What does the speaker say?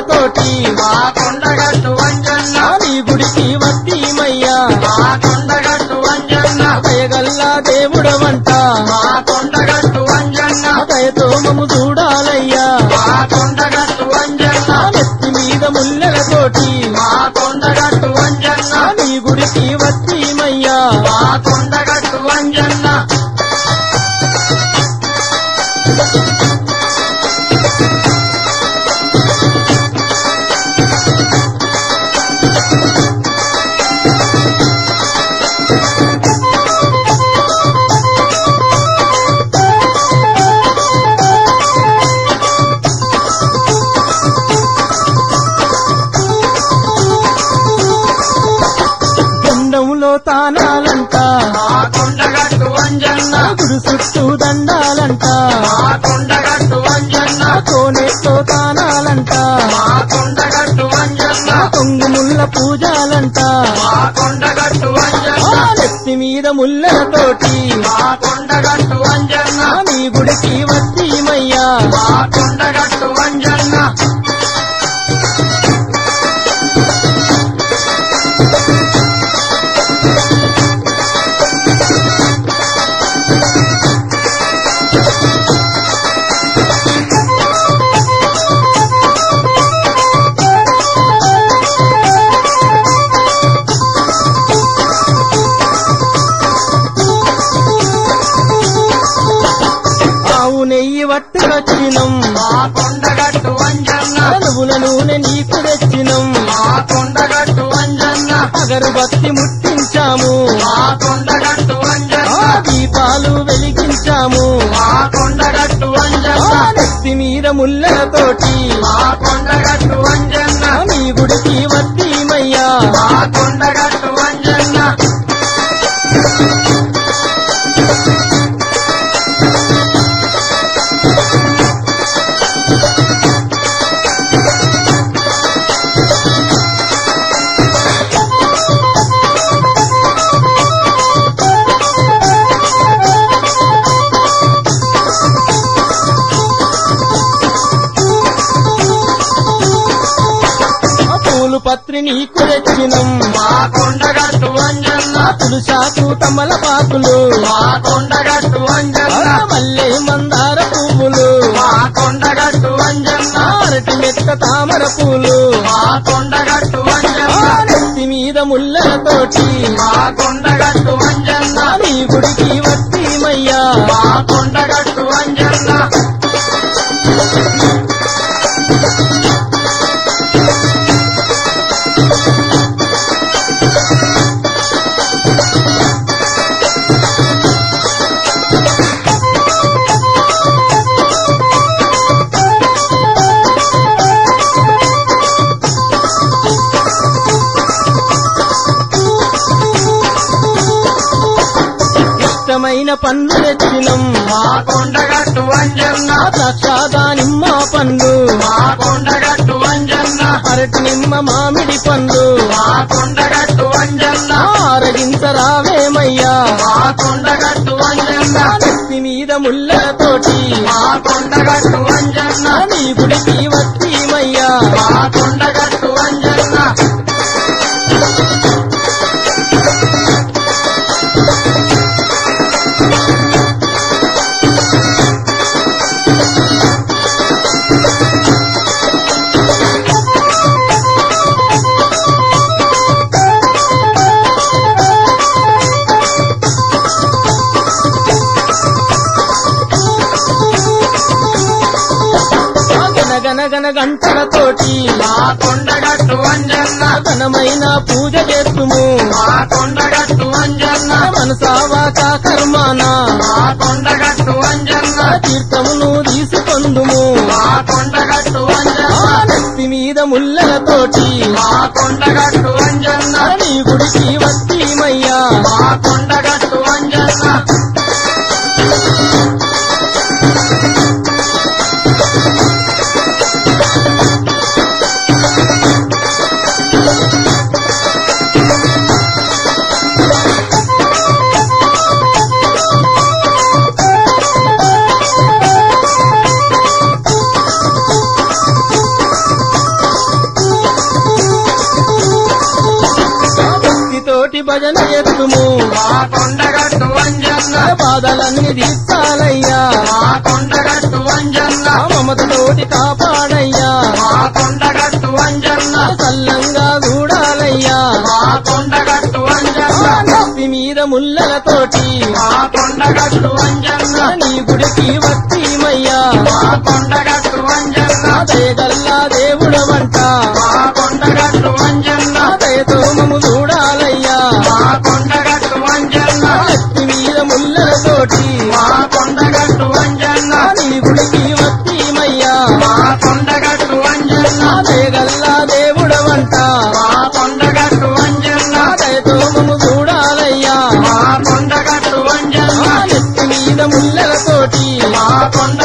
ముల్లలతోటి మా కొండగట్టు వంజన్న నీ గుడికి వస్తీమయ్యా మా కొండగట్టు వంజన్న దయగల్లా దేవుడవంట మా కొండగట్టు వంజన్న దయతో మము చూడాలయ్యా మా కొండగట్టు వంజన్న నెత్తి మీద ముల్లలతోటి మా కొండగట్టు వంజన్న నీ గుడికి వస్తీమయ్యా మా కొండగట్టు వంజన్న గండంలో తానాలంట మా కొండగట్టు వంజన్న గుడి చుట్టూ దండాలంట మా కొండగట్టు వంజన్న కోనేతో తానాలంట మా కొండగట్టు వంజన్న కొంగు ముల్ల పూజాలంట మా కొండగట్టు వంజన్న ఆ నెత్తి మీద ముల్లలతోటి మా కొండగట్టు వంజన్న నీ గుడికి వస్తీమయ్యా మా కొండగట్టు వంజన్న ఆవు నెయ్యి వట్టుకొచ్చినం మా కొండగట్టు వంజన్న నువ్వుల నూనె నీకు తెచ్చినం మా కొండగట్టు వంజన్న అగరుబత్తి ముట్టించాము మా కొండగట్టు ఆ వంజన్న దీపాలు వెలిగించాము మా కొండగట్టు ఆ వంజన్న నెత్తి మీద ముల్లలతోటి మా కొండగట్టు వంజన్న నీ గుడికి వస్తీమయ్యా మా కొండగట్టు వంజన్న ఆ పూలు పత్రి నీకు తెచ్చినం మా కొండగట్టు వంజన్న తులసాకు తమలపాకులు మా కొండగట్టు ఆ వంజన్న మల్లె మందార పువ్వులు మా కొండగట్టు వంజన్న అరటి మెత్త తామర పూలు మా కొండగట్టు ఆ వంజన్న నెత్తి మీద ముల్లలతోటి మా కొండగట్టు వంజన్న నీ గుడికి వస్తీమయ్యా మా కొండగట్టు వంజన్న ఇష్టమైన పండ్లు తెచ్చినం మా కొండగట్టు వంజన్న ఆ ద్రాక్ష నిమ్మ పండ్లు మా కొండగట్టు వంజన్న అరటి నిమ్మ మామిడి పండ్లు మా కొండగట్టు వంజన్న ఆరగించరావేమయ్యా మా కొండగట్టు వంజన్న ఆ నెత్తి మీద ముల్లలతోటి మా కొండగట్టు వంజన్న నీ గుడికి వస్తీమయ్యా మా కొండగట్టు వంజన్న ఆ గనగన గన గంటలతోటి మా కొండగట్టు వంజన్న ఘనమైన పూజ చేస్తుము మా కొండగట్టు వంజన్న మనసావా కర్మాన మా కొండగట్టు వంజన్న తీర్థమును తీసుకొందుము మా కొండగట్టు ఆ వంజన్న నెత్తి మీద ముల్లలతోటి మా కొండగట్టు వంజన్న నీ గుడికి వస్తీమయ్యా మా కొండగట్టు వంజన్న తోటి భజన ఎత్తుము మా కొండగట్టు అంజన్న బాధలన్నీ తీర్చాలయ్యా మా కొండగట్టు అంజన్న ఆ మమతతోటి కాపాడయ్యా మా కొండగట్టు అంజన్న చల్లంగా చూడాలయ్యా మా కొండగట్టు అంజన్న నెత్తి మీద ముల్లలతోటి మా కొండగట్టు అంజన్న నీ గుడికి వస్తీమయ్యా మా కొండగట్టు అంజన్న దయగల్లా దేవుడవంట మా కొండగట్టు అంజన్న దయతో మము చూడాలయ్యా మా కొండగట్టు అంజన్న నెత్తి మీద ముల్లలతోటి మా కొండగట్టు అంజన్న నీ గుడికి వస్తీమయ్యా మా కొండగట్టు అంజన్న దయగల్లా దేవుడవంట మా కొండగట్టు అంజన్న దయతో మము చూడాలయ్యా మా కొండగట్టు అంజన్న నెత్తి మీద ముల్లలతోటి మా కొండ